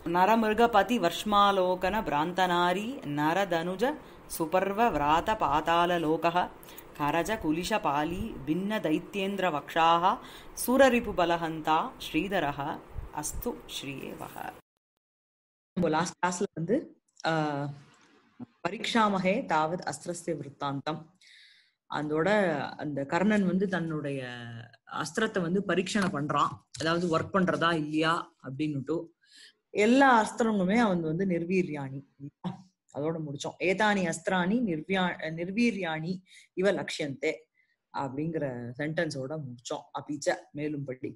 ನರಮೃಗಪತಿ ವರ್ಷಮಾಲೋಕನ ಭ್ರಾಂತನಾರಿ ನರದನುಜ ಸುಪರ್ವ ವ್ರಾತ ಪಾತಾಲಲೋಕಃ ಕರಜ ಕುಲಿಶಪಾಲಿ ಭಿನ್ನ ದೈತ್ಯೇಂದ್ರ ವಕ್ಷಾಹ ಸುರರಿಪುಬಲಹಂತ ಶ್ರೀಧರಃ ಅಸ್ತು ಶ್ರೀಯೇವಃ நம்ம லாஸ்ட் கிளாஸ்ல வந்து ஆஹ், பரீட்சாமகே தாவத் அஸ்திரஸ்ய விருத்தாந்தம் அதோட அந்த கர்ணன் வந்து தன்னுடைய அஸ்திரத்தை வந்து பரீட்சணை பண்றான் அதாவது ஒர்க் பண்றதா இல்லையா அப்படின்னுட்டு எல்லா அஸ்திரங்களுமே அவன் வந்து நிர்வீர்யாணி அதோட முடிச்சோம் ஏதானி அஸ்திராணி நிர்வியா நிர்வீர்யாணி இவ லட்சியந்தே அப்படிங்கிற சென்டென்ஸோட முடிச்சோம் அப்பிச்ச மேலும் படி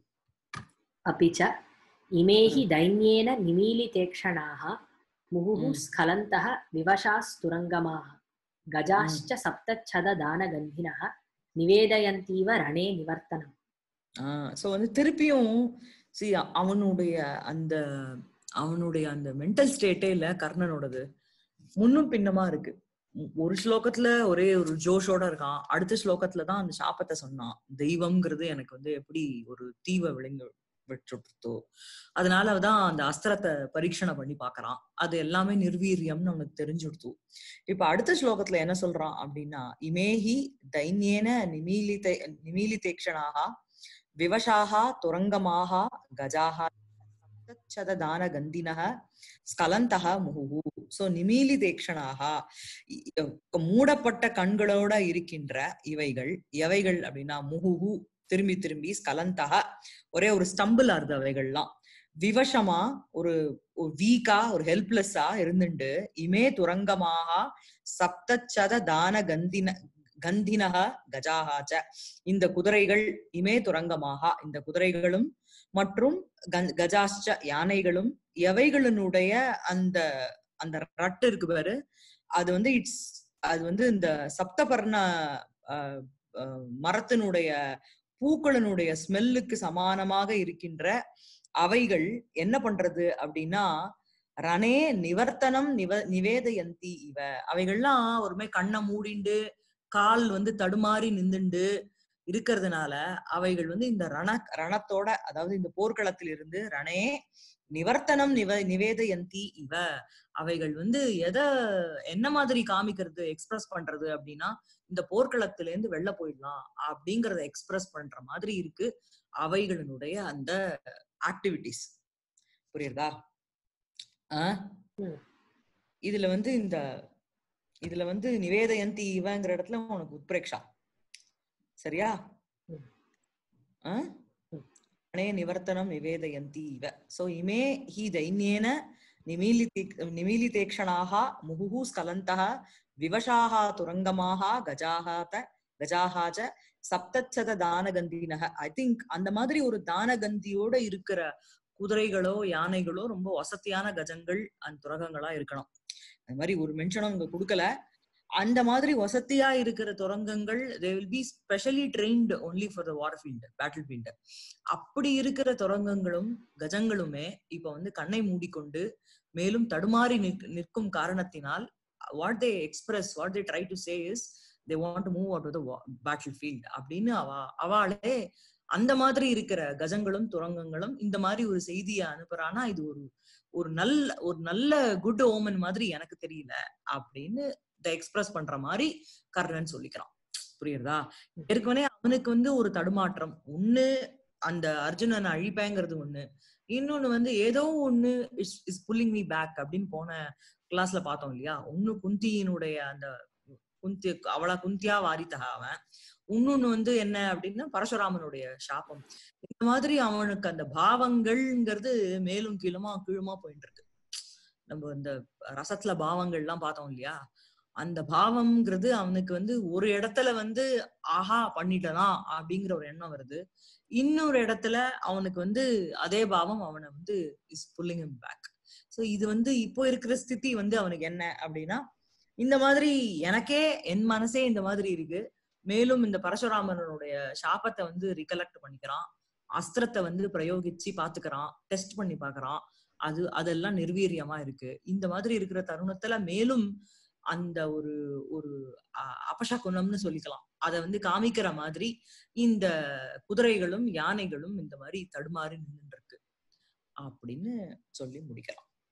अपि च इमे हि दैन्येन निमीलितेक्षणाः मुहुः Mm. स्खलन्तः विवशास्तुरङ्गमाः गजाश्च सप्तच्छददानगन्धिनः निवेदयन्तीव रणे निवर्तनम् சோ வந்து திருப்பியும் சி அவனுடைய அந்த அவனுடைய அந்த மென்டல் ஸ்டேட்டே இல்ல கர்ணனோடது முன்னும் பின்னமா இருக்கு உம் ஒரு ஸ்லோகத்துல ஒரே ஒரு ஜோஷோட இருக்கான் அடுத்த ஸ்லோகத்துல தான் அந்த சாபத்தை சொன்னான் தெய்வம்ங்கிறது எனக்கு வந்து எப்படி ஒரு தீவ விளைங்க விட்டுருத்தோ அதனாலதான் அந்த அஸ்திரத்தை பரீட்சணை பண்ணி பாக்குறான் அது எல்லாமே நிர்வீரியம்னு அவனுக்கு தெரிஞ்சுடுத்து இப்ப அடுத்த ஸ்லோகத்துல என்ன சொல்றான் அப்படின்னா இமேஹி தைன்யேன நிமீலித நிமீலிதேக்ஷணாக விவசாக துரங்கமாக கஜாக சததான கந்தினக ஸ்கலந்தக முகுகு சோ நிமீலிதேக்ஷணாக இ- இ- மூடப்பட்ட கண்களோட இருக்கின்ற இவைகள் எவைகள் அப்படின்னா முகுகு திரும்பி திரும்பி ஸ்கலந்தக ஒரே ஒரு ஸ்டம்பிள் ஆறுது அவைகள்லாம் விவசமா ஒரு வீக்கா ஒரு ஹெல்ப்லெஸ்ஸா இருந்துண்டு இமே துரங்கமாக சப்தச்சத தான கந்தின கந்தினக கஜாகாச்ச இந்த குதிரைகள் இமே துரங்கமாக இந்த குதிரைகளும் மற்றும் கன்- கஜாஸ்ச யானைகளும் எவைகளினுடைய அந்த அந்த ரட்டு இருக்கு பாரு அது வந்து இட்ஸ் அது வந்து இந்த சப்தபர்ண அஹ், அஹ், மரத்தினுடைய பூக்களினுடைய ஸ்மெல்லுக்கு சமானமாக இருக்கின்ற அவைகள் என்ன பண்றது அப்படின்னா ரணே நிவர்த்தனம் நிவ நிவேதயந்தி இவ அவைகள்லாம் ஒருமே கண்ணை மூடிண்டு கால் வந்து தடுமாறி நின்றுண்டு இருக்கிறதுனால அவைகள் வந்து இந்த ரண ரணத்தோட அதாவது இந்த போர்க்களத்தில் இருந்து ரணே நிவர்த்தனம் நிவ நிவேதயந்தி இவ அவைகள் வந்து எதை என்ன மாதிரி காமிக்கிறது எக்ஸ்பிரஸ் பண்றது அப்படின்னா இந்த போர்க்களத்துல இருந்து வெளில போயிடலாம் அப்படிங்கறத எக்ஸ்பிரஸ் பண்ற மாதிரி இருக்கு அவைகளினுடைய அந்த ஆக்டிவிட்டிஸ் புரியுறதா ஆஹ் ம். இதுல வந்து இந்த இதுல வந்து நிவேதயந்தி இவங்கிற இடத்துல உனக்கு உத்பிரேக்ஷா சரியா ம். ஆஹ் ம். அனே நிவர்த்தனம் நிவேதயந்தி இவ சோ இமே ஹி தைன்யேன நிமீலிதி நிமீலிதேக்ஷணாக முகுஹு ஸ்கலந்தः விவசாக துரங்கமாக கஜாக த கஜாக ச சப்தச்சத தானகந்தினக ஐ திங்க் அந்த மாதிரி ஒரு தானகந்தியோட இருக்கிற குதிரைகளோ யானைகளோ ரொம்ப வசதியான கஜங்கள் அந்த துரகங்களா இருக்கணும் அது மாதிரி ஒரு மென்ஷனும் இங்க கொடுக்கல அந்த மாதிரி வசதியா இருக்கிற துரங்கங்கள் they will be specially trained only for the war field battle field அப்படி இருக்கிற துரங்கங்களும் கஜங்களுமே இப்ப வந்து கண்ணை மூடிக்கொண்டு மேலும் தடுமாறி நிற்க- நிற்கும் காரணத்தினால் what they express what they try to say is they want to move out to the battle field அப்படின்னு அவ அவளே அந்த மாதிரி இருக்கிற கஜங்களும் துரங்கங்களும் இந்த மாதிரி ஒரு செய்தியை அனுப்புறானா இது ஒரு ஒரு நல்ல ஒரு நல்ல குட் ஓமன் மாதிரி எனக்கு தெரியல அப்படின்னு இதை எக்ஸ்பிரஸ் பண்ற மாதிரி கர்ணன் சொல்லிக்கிறான் புரியுறதா ஏற்கனவே அவனுக்கு வந்து ஒரு தடுமாற்றம் ஒண்ணு அந்த அர்ஜுனனை அழிப்பேங்கிறது ஒண்ணு இன்னொன்னு வந்து ஏதோ ஒண்ணு is is pulling me back அப்படின்னு போன கிளாஸ்ல பார்த்தோம் இல்லையா ஒண்ணு குந்தியினுடைய அந்த குந்தி அவளா குந்தியா வாரித்தக அவன் இன்னொன்னு வந்து என்ன அப்படின்னா பரசுராமனுடைய சாபம் இந்த மாதிரி அவனுக்கு அந்த பாவங்கள்ங்கிறது மேலும் கீழுமா கீழுமா போயிட்டு இருக்கு நம்ம இந்த ரசத்துல பாவங்கள்லாம் பார்த்தோம் இல்லையா அந்த பாவம்ங்கிறது அவனுக்கு வந்து ஒரு இடத்துல வந்து ஆஹா பண்ணிட்டலாம் அப்படிங்கிற ஒரு எண்ணம் வருது இன்னொரு இடத்துல அவனுக்கு வந்து அதே பாவம் அவனை வந்து is pulling him back so இது வந்து இப்போ இருக்கிற ஸ்திதி வந்து அவனுக்கு என்ன அப்படின்னா இந்த மாதிரி எனக்கே என் மனசே இந்த மாதிரி இருக்கு மேலும் இந்த பரசுராமனுடைய சாபத்தை வந்து ரிகலெக்ட் பண்ணிக்கிறான் அஸ்திரத்தை வந்து பிரயோகிச்சு பாத்துக்கிறான் டெஸ்ட் பண்ணி பாக்குறான் அது அதெல்லாம் நிர்வீரியமா இருக்கு இந்த மாதிரி இருக்கிற தருணத்துல மேலும் அந்த ஒரு ஒரு அ- அபசகுனம்னு சொல்லிக்கலாம் அத வந்து காமிக்கிற மாதிரி இந்த குதிரைகளும் யானைகளும் இந்த மாதிரி தடுமாறி நின்று இருக்கு அப்படின்னு சொல்லி முடிக்கலாம்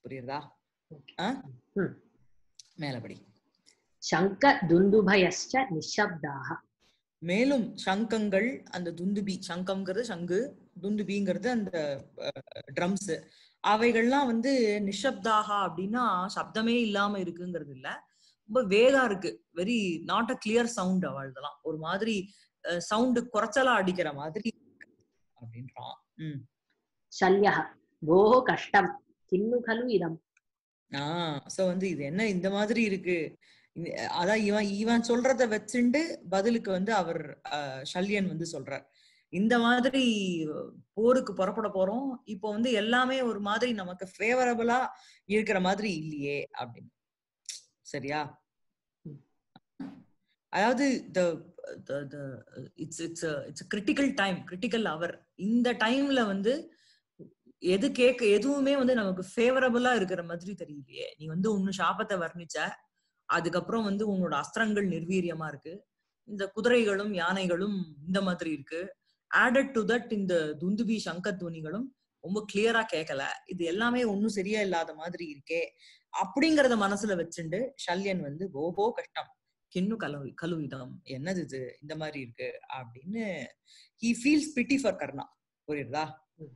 புரியுறதா Okay. ஆ? ம். மேலபடி शङ्क दुन्दुभयश्च निःशब्दाः மேலும் சங்கங்கள் அந்த துந்துபி சங்கம்ங்கிறது சங்கு துந்துபிங்கிறது அந்த ட்ரம்ஸ் அவைகள்லாம் வந்து நிஷப்தாகா அப்படின்னா சப்தமே இல்லாம இருக்குங்கிறது இல்ல ரொம்ப வேகா இருக்கு very not a clear sound அவள்தெல்லாம் ஒரு மாதிரி சவுண்டு குறைச்சலா அடிக்கிற மாதிரி இருக்கு அப்படின்றான் ம் शल्यः भोः कष्टं किन्नु खलु इदम् ஆஹ் சோ வந்து இது என்ன இந்த மாதிரி இருக்கு இந்த- அதான் இவன் இவன் சொல்றத வச்சுண்டு பதிலுக்கு வந்து அவர் அஹ், ஷல்யன் வந்து சொல்றார் இந்த மாதிரி போருக்கு புறப்பட போறோம் இப்போ வந்து எல்லாமே ஒரு மாதிரி நமக்கு ஃபேவரபிளா இருக்கிற மாதிரி இல்லையே அப்படின்னு சரியா அதாவது the it's it's it's critical time critical hour இந்த டைம்ல வந்து எது கேட்க எதுவுமே வந்து நமக்கு ஃபேவரபிளா இருக்கிற மாதிரி தெரியலையே நீ வந்து உன்னு சாபத்தை வர்ணிச்ச அதுக்கப்புறம் வந்து உன்னோட அஸ்திரங்கள் நிர்வீரியமா இருக்கு இந்த குதிரைகளும் யானைகளும் இந்த மாதிரி இருக்கு ஆடட் டு தட் இந்த துந்துபி சங்க துணிகளும் ரொம்ப கிளியரா கேட்கல இது எல்லாமே ஒன்னும் சரியா இல்லாத மாதிரி இருக்கே அப்படிங்கறத மனசுல வச்சுண்டு ஷல்யன் வந்து ஓஹோ கஷ்டம் கிண்ணு கலவு கலுவிதம் என்னது இது இந்த மாதிரி இருக்கு அப்படின்னு he feels pity for Karna புரியுதா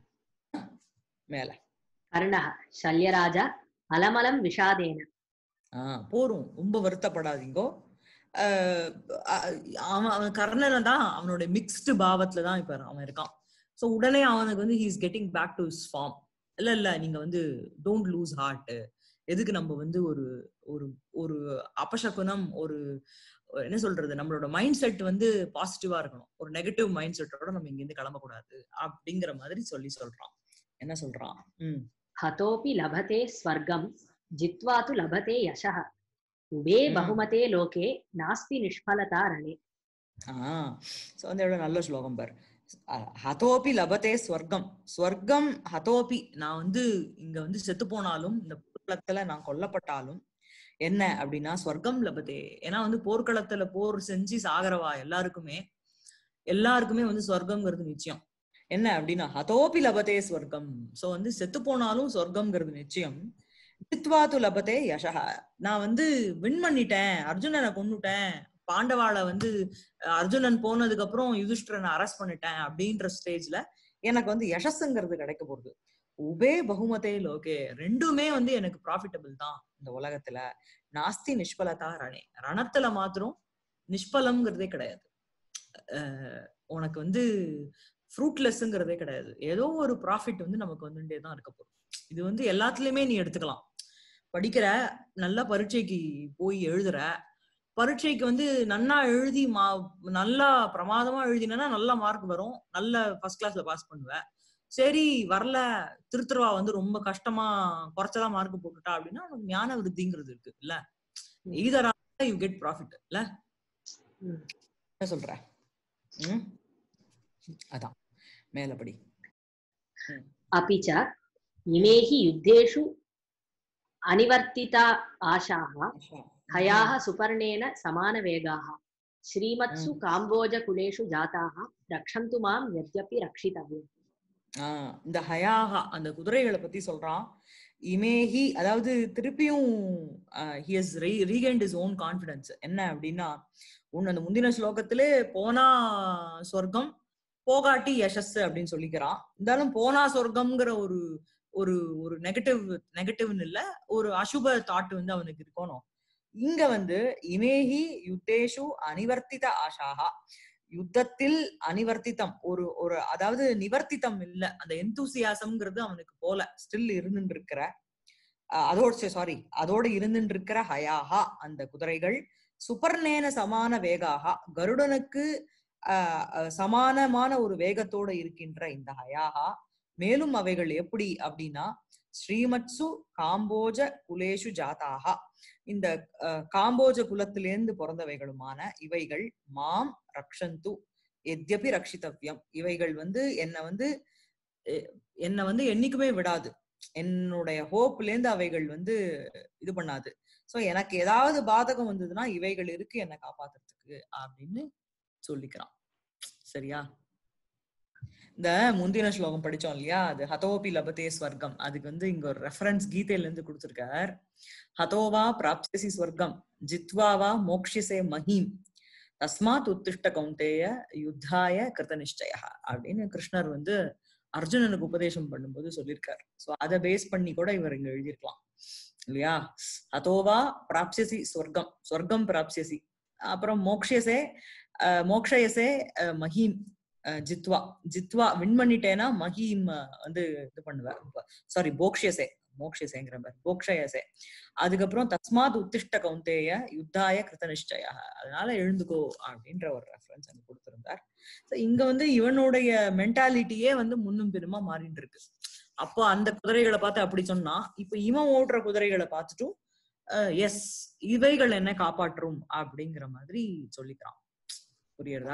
மேல कर्णः शल्यराजा अलमलं विषादेन ஆஹ் போரும் ரொம்ப வருத்தப்படாதீங்கோ ஆஹ் அ- அவன் அவன் கர்ணனை தான் அவனோட மிக்ஸ்டு பாவத்துல தான் இப்ப அவன் இருக்கான் சோ உடனே அவனுக்கு வந்து he's getting back to his form இல்ல இல்ல நீங்க வந்து டோன்ட் லூஸ் ஹார்ட் எதுக்கு நம்ம வந்து ஒரு ஒரு ஒரு அபசகுனம் ஒரு என்ன சொல்றது நம்மளோட மைண்ட் செட் வந்து பாசிட்டிவா இருக்கணும் ஒரு நெகட்டிவ் மைண்ட் செட்டோட நம்ம இங்க இருந்து கிளம்பக்கூடாது அப்படிங்கிற மாதிரி சொல்லி சொல்றான் என்ன சொல்றான் உம் हतोऽपि लभते स्वर्गं जित्वा तु लभते यशः उभे ம். बहुमते लोके नास्ति निष्फलता रणे ஆஹ் சோ வந்து எவ்வளவு நல்ல ஸ்லோகம் பார் அஹ் ஹதோபி லபதே ஸ்வர்க்கம் ஸ்வர்க்கம் ஹதோபி நான் வந்து இங்க வந்து செத்து போனாலும் இந்த போர்க்களத்துல நான் கொல்லப்பட்டாலும் என்ன அப்படின்னா ஸ்வர்க்கம் லபதே ஏன்னா வந்து போர்க்களத்துல போர் செஞ்சு சாகரவா எல்லாருக்குமே எல்லாருக்குமே வந்து ஸ்வர்க்கம்ங்கிறது நிச்சயம் என்ன அப்படின்னா ஹதோபி லபதே ஸ்வர்க்கம் சோ வந்து செத்து போனாலும் சொர்க்கம்ங்கிறது நிச்சயம் ஜித்வாது லபதே யசஹ நான் வந்து வின் பண்ணிட்டேன் அர்ஜுனனை கொன்னுட்டேன் பாண்டவாளை வந்து அஹ், அர்ஜுனன் போனதுக்கு அப்புறம் யுதிஷ்டரனை அரெஸ்ட் பண்ணிட்டேன் அப்படின்ற ஸ்டேஜ்ல எனக்கு வந்து யசஸ்ங்கிறது கிடைக்க போகுது உபே பகுமதே லோகே ரெண்டுமே வந்து எனக்கு ப்ராஃபிட்டபிள் தான் இந்த உலகத்துல நாஸ்தி நிஷ்பலதா ரணே ரணத்துல மாத்திரம் நிஷ்பலம்ங்கிறதே கிடையாது அஹ், உனக்கு வந்து ஃப்ரூட்லெஸ்ங்கிறதே கிடையாது ஏதோ ஒரு ப்ராஃபிட் வந்து நமக்கு வந்துட்டே தான் இருக்க போகுது இது வந்து எல்லாத்துலயுமே நீ எடுத்துக்கலாம் படிக்கிற நல்ல பரீட்சைக்கு போய் எழுதுற பரீட்சைக்கு வந்து நன்னா எழுதி மா நல்லா பிரமாதமா எழுதினா நல்ல மார்க் வரும் நல்ல ஃபர்ஸ்ட் கிளாஸ்ல பாஸ் பண்ணுவ சரி வரல திருத்துருவா வந்து ரொம்ப கஷ்டமா குறைச்சதா மார்க் போட்டுட்டா அப்படின்னா உனக்கு ஞான விருத்திங்கிறது இருக்கு இல்ல ஈதரா யூ கெட் ப்ராஃபிட் இல்ல ம். என்ன சொல்ற ம்? அதான் மேலபடி अपि च इमे हि युद्धेषु अनिवर्तिता आशाः हयाः सुपर्णेन समानवेगाः श्रीमत्सु ம். काम्बोजकुलेषु जाताः रक्षन्तु मां यद्यपि रक्षितव्यम् ஆஹ் இந்த ஹயாஹா அந்த குதிரைகளை பத்தி சொல்றான் இமேஹி அதாவது திருப்பியும் he has regained his own confidence என்ன அப்படின்னா உன் அந்த முந்தின ஸ்லோகத்திலே போனா சொர்க்கம் போகாட்டி யசஸ் அப்படின்னு சொல்லிக்கிறான் இருந்தாலும் போனா சொர்க்கம்ங்கிற ஒரு ஒரு ஒரு நெகட்டிவ் நெகட்டிவ்னு இல்ல ஒரு அசுப தாட் வந்து அவனுக்கு இருக்கணும் இங்க வந்து இமேஹி யுத்தேஷு அனிவர்த்தித ஆஷாகா யுத்தத்தில் அனிவர்த்தித்தம் ஒரு ஒரு அதாவது நிவர்த்தித்தம் இல்ல அந்த எந்தூசியாசம்ங்கிறது அவனுக்கு போல ஸ்டில் இருந்துட்டு இருக்கிற அஹ் அதோட சாரி அதோட இருந்துட்டு இருக்கிற ஹயாஹா அந்த குதிரைகள் சுபர்ணேன சமான வேகாகா கருடனுக்கு ஆஹ் அஹ் சமானமான ஒரு வேகத்தோட இருக்கின்ற இந்த ஹயாஹா மேலும் அவைகள் எப்படி அப்படின்னா ஸ்ரீமத்சு காம்போஜ குலேஷு ஜாதாகா இந்த அஹ், காம்போஜ குலத்திலேந்து பிறந்தவைகளுமான இவைகள் மாம் ரக்ஷந்து எத்யபி ரக்ஷிதவ்யம் இவைகள் வந்து என்னை வந்து எ- என்னை வந்து என்னைக்குமே விடாது என்னுடைய ஹோப்ல இருந்து அவைகள் வந்து இது பண்ணாது சோ எனக்கு ஏதாவது பாதகம் வந்ததுன்னா இவைகள் இருக்கு என்னை காப்பாத்துறதுக்கு அப்படின்னு சொல்லிக்கிறான் சரியா இந்த முந்தின ஸ்லோகம் படிச்சோம் இல்லையா அது ஹதோபி லபதே ஸ்வர்க்கம் அதுக்கு வந்து இங்க ஒரு ரெஃபரன்ஸ் கீதையில இருந்து கொடுத்திருக்கார் ஹதோவா பிராப்சியசி ஸ்வர்க்கம் ஜித்வாவா மோக்ஷிசே மஹீம் தஸ்மாத் உத்திஷ்ட கௌந்தேய யுத்தாய கிருத நிச்சய அப்படின்னு கிருஷ்ணர் வந்து அர்ஜுனனுக்கு உபதேசம் பண்ணும்போது சொல்லியிருக்காரு சோ அதை பேஸ் பண்ணி கூட இவர் இங்க எழுதியிருக்கலாம் இல்லையா அதோவா பிராப்சியசி சொர்க்கம் சொர்க்கம் பிராப்சியசி அப்புறம் மோக்ஷயசே அஹ், மோக்ஷயசே அஹ், மஹீம் அஹ், ஜித்வா ஜித்வா வின் பண்ணிட்டேன்னா மஹீம் அஹ், வந்து இது பண்ணுவார் சாரி போக்ஷயசே மோக்ஷயசேங்கிற மாதிரி போக்ஷயசே அதுக்கப்புறம் தஸ்மாத் உத்திஷ்ட கௌந்தேய யுத்தாய கிருத நிச்சய அதனால எழுந்துக்கோ அப்படின்ற ஒரு ரெஃபரன்ஸ் அங்க கொடுத்திருந்தார் So இங்க வந்து இவனுடைய மென்டாலிட்டியே வந்து முன்னும் பின்னுமா மாறிட்டு இருக்கு அப்போ அந்த குதிரைகளை பார்த்து அப்படி சொன்னா இப்ப இவன் ஓடுற குதிரைகளை பார்த்துட்டும் எஸ் இவைகள் என்ன காப்பாற்றும் அப்படிங்கிற மாதிரி சொல்லிக்கிறான் புரியுறதா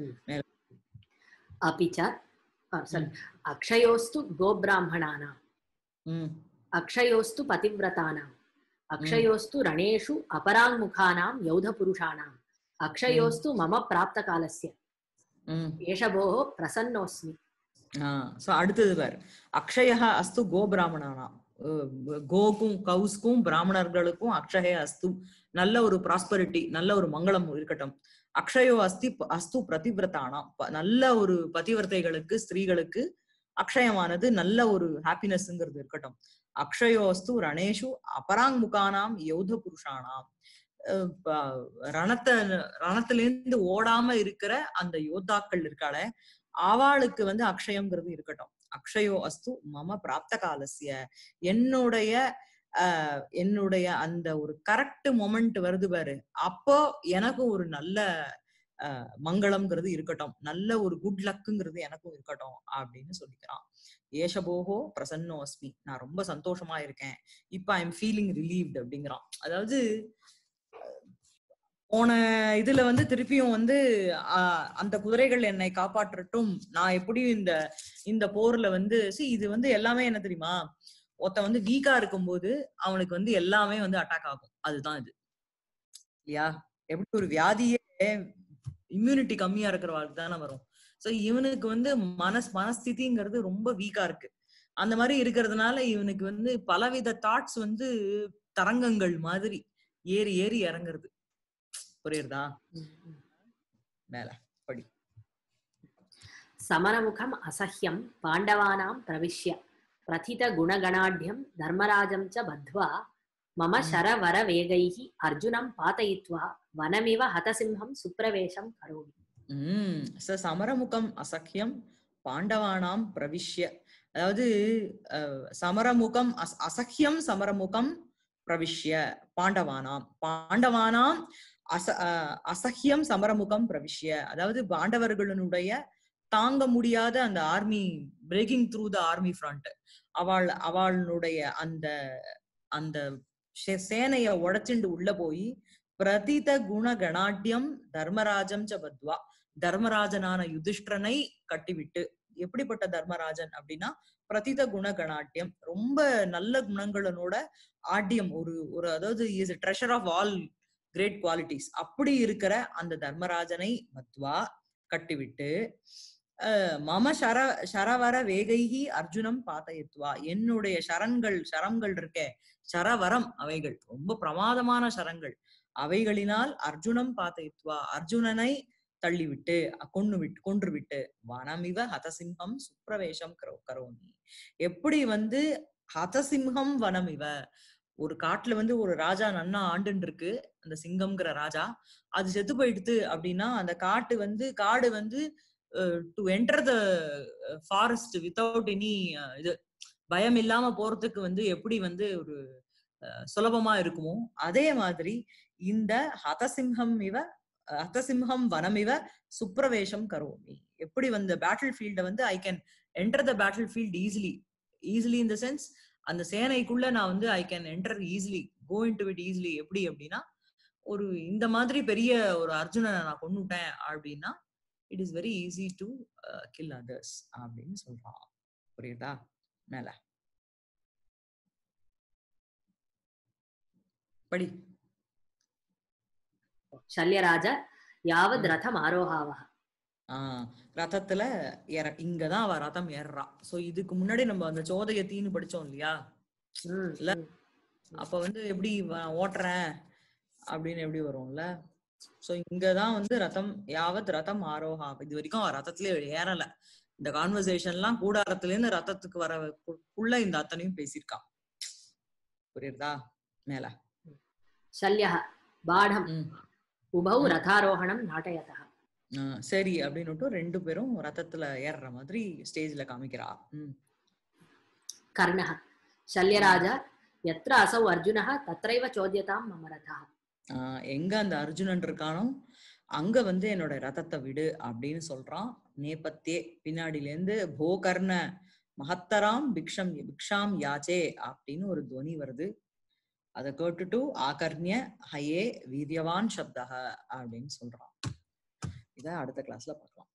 अपि च sorry, अक्षयोस्तु गोब्राह्मणानाम् உம் अक्षयोस्तु पतिव्रतानाम् अक्षयोस्तु रणेषु अपराङ्मुखानां यौधपुरुषाणाम् अक्षयोस्तु मम प्राप्तकालस्य உம் एष भोः प्रसन्नोऽस्मि சோ அடுத்தது பாரு அக்ஷயா அஸ்து கோ பிராமணானா கோக்கும் கவுஸ்க்கும் பிராமணர்களுக்கும் அக்ஷய அஸ்து நல்ல ஒரு ப்ராஸ்பரிட்டி நல்ல ஒரு மங்களம் இருக்கட்டும் அக்ஷயோ அஸ்தி அஸ்து பிரதிவிரதானாம் ப- நல்ல ஒரு பதிவிரதைகளுக்கு ஸ்திரீகளுக்கு அக்ஷயமானது நல்ல ஒரு ஹாப்பினஸ்ங்கிறது இருக்கட்டும் அக்ஷயோ அஸ்து ரணேஷு அபராங்முகானாம் யௌத புருஷானாம் அஹ் ப- ரணத்த ரணத்திலேருந்து ஓடாம இருக்கிற அந்த யோத்தாக்கள் இருக்காளே ஆவாளுக்கு வந்து அக்ஷயம்ங்கிறது இருக்கட்டும் அக்ஷயோ அஸ்து மம பிராப்த காலசிய என்னுடைய ஆஹ் என்னுடைய அந்த ஒரு கரெக்ட் மொமெண்ட் வருது பாரு அப்போ எனக்கும் ஒரு நல்ல ஆஹ் மங்களம்ங்கிறது இருக்கட்டும் நல்ல ஒரு குட் லக்குங்கிறது எனக்கும் இருக்கட்டும் அப்படின்னு சொல்லிக்கிறான் ஏஷபோகோ பிரசன்னோ அஸ்மி நான் ரொம்ப சந்தோஷமா இருக்கேன் இப்ப ஐ எம் ஃபீலிங் ரிலீவ்ட் அப்படிங்கிறான் அதாவது போன இதுல வந்து திருப்பியும் வந்து ஆஹ் அந்த குதிரைகள் என்னை காப்பாற்றட்டும் நான் எப்படியும் இந்த இந்த போர்ல வந்து see இது வந்து எல்லாமே என்ன தெரியுமா ஒருத்தன் வந்து வீக்கா இருக்கும்போது அவனுக்கு வந்து எல்லாமே வந்து அட்டாக் ஆகும் அதுதான் இது இல்லையா எப்படி ஒரு வியாதியே இம்யூனிட்டி கம்மியா இருக்கிறவாளுக்கு தானே வரும் சோ இவனுக்கு வந்து மனஸ் மனஸ்திதிங்கிறது ரொம்ப வீக்கா இருக்கு அந்த மாதிரி இருக்கிறதுனால இவனுக்கு வந்து பலவித தாட்ஸ் வந்து தரங்கங்கள் மாதிரி ஏறி ஏறி இறங்குறது புரியுறதா மேல படி समरमुखम् असह्यं पाण्डवानां प्रविश्य प्रथितगुणगणाढ्यं धर्मराजं च बद्ध्वा मम शरवरवेगैः अर्जुनं पातयित्वा वनमिव हतसिंहं सुप्रवेशं करोमि உம் ச சமரமுகம் அசக்கியம் பாண்டவானாம் பிரவிஷ்ய அதாவது அஹ், சமரமுகம் அஸ்- அசக்கியம் சமரமுகம் பிரவிஷ்ய பாண்டவானாம் பாண்டவானாம் அச அஹ், அசக்கியம் சமரமுகம் பிரவிஷ்ய அதாவது பாண்டவர்களுடைய தாங்க முடியாத அந்த army breaking through the army front அவள் அவளுடைய அந்த அந்த சே- சேனைய உடைச்சுண்டு உள்ள போய் பிரதித குண கணாட்யம் தர்மராஜம் ச பத்வா தர்மராஜனான யுதிஷ்டரனை கட்டிவிட்டு எப்படிப்பட்ட தர்மராஜன் அப்படின்னா பிரதித குண கணாட்யம் ரொம்ப நல்ல குணங்களனோட ஆட்யம் ஒரு ஒரு அதாவது is treasure of all great qualities அப்படி இருக்கிற அந்த தர்மராஜனை மத்வா கட்டிவிட்டு அஹ், மம சர சரவர வேகைஹி அர்ஜுனம் பாத்தயத்வா என்னுடைய சரண்கள் சரங்கள் இருக்கே சரவரம் அவைகள் ரொம்ப பிரமாதமான சரங்கள் அவைகளினால் அர்ஜுனம் பாத்தயத்வா அர்ஜுனனை தள்ளிவிட்டு கொண்டு விட்டு கொன்று விட்டு வனமிவ ஹதசிம்ஹம் சுப்ரவேஷம் கரோ கரோமி எப்படி வந்து ஹதசிம்ஹம் வனமிவ ஒரு காட்டுல வந்து ஒரு ராஜா நன்னா ஆண்டுன்னு இருக்கு அந்த சிங்கம்ங்கிற ராஜா அது செத்து போயிடுது அப்படின்னா அந்த காட்டு வந்து காடு வந்து to enter the forest without any இது பயம் இல்லாம போறதுக்கு வந்து எப்படி வந்து ஒரு அஹ், சுலபமா இருக்குமோ அதே மாதிரி இந்த ஹதசிம்ஹம் இவ ஹதசிம்ஹம் வனமிவ சுப்ரவேஷம் கரோமி எப்படி வந்து பேட்டில் ஃபீல்ட வந்து I can enter the battle field easily easily in the sense அந்த சேனைக்குள்ள நான் வந்து I can enter easily go into it easily எப்படி அப்படின்னா ஒரு இந்த மாதிரி பெரிய ஒரு அர்ஜுனனை நான் கொண்டுட்டேன் அப்படின்னா it is very easy to kill others அப்படின்னு சொல்றான் புரியுதா மேல படி शल्यराज यावद् ம். रथम् आरोहावः ஆஹ் ரதத்துல ஏற இங்கதான் அவ ரதம் ஏறுறா சோ இதுக்கு முன்னாடி நம்ம அந்த சோதயத்தின்னு படிச்சோம் இல்லையா ம், இல்ல? ம். அப்ப வந்து எப்படி வ- ஓட்டுறேன் அப்படின்னு எப்படி வரும்ல சோ இங்கதான் வந்து ரதம் யாவத் ரதம் ஆரோகா இது வரைக்கும் அவ ரதத்திலே ஏறல இந்த கான்வர்சேஷன் எல்லாம் கூடாரத்துல இருந்து ரதத்துக்கு வர உள்ள இந்த அத்தனையும் பேசியிருக்கான் புரியுதா மேல शल्यः बाढम् ம் उभौ ம். रथारोहणं नाटयतः ஆஹ் சரி அப்படின்னுட்டு ரெண்டு பேரும் ரதத்துல ஏறுற மாதிரி ஸ்டேஜ்ல காமிக்கிறா ம் कर्णः शल्यराज यत्र असौ अर्जुनः तत्रैव चोद्यतां मम रथः ஆஹ் எங்க அந்த அர்ஜுனன் இருக்கானோ அங்க வந்து என்னோட ரதத்தை விடு அப்படின்னு சொல்றான் நேபத்தே பின்னாடில இருந்து போகர்ண மகத்தராம் பிக்ஷம் பிக்ஷாம் யாச்சே அப்படின்னு ஒரு துவனி வருது அதை கேட்டுட்டு ஆகர்ணிய ஹயே வீரியவான் சப்தக அப்படின்னு சொல்றான் இத அடுத்த கிளாஸ்ல பார்க்கலாம்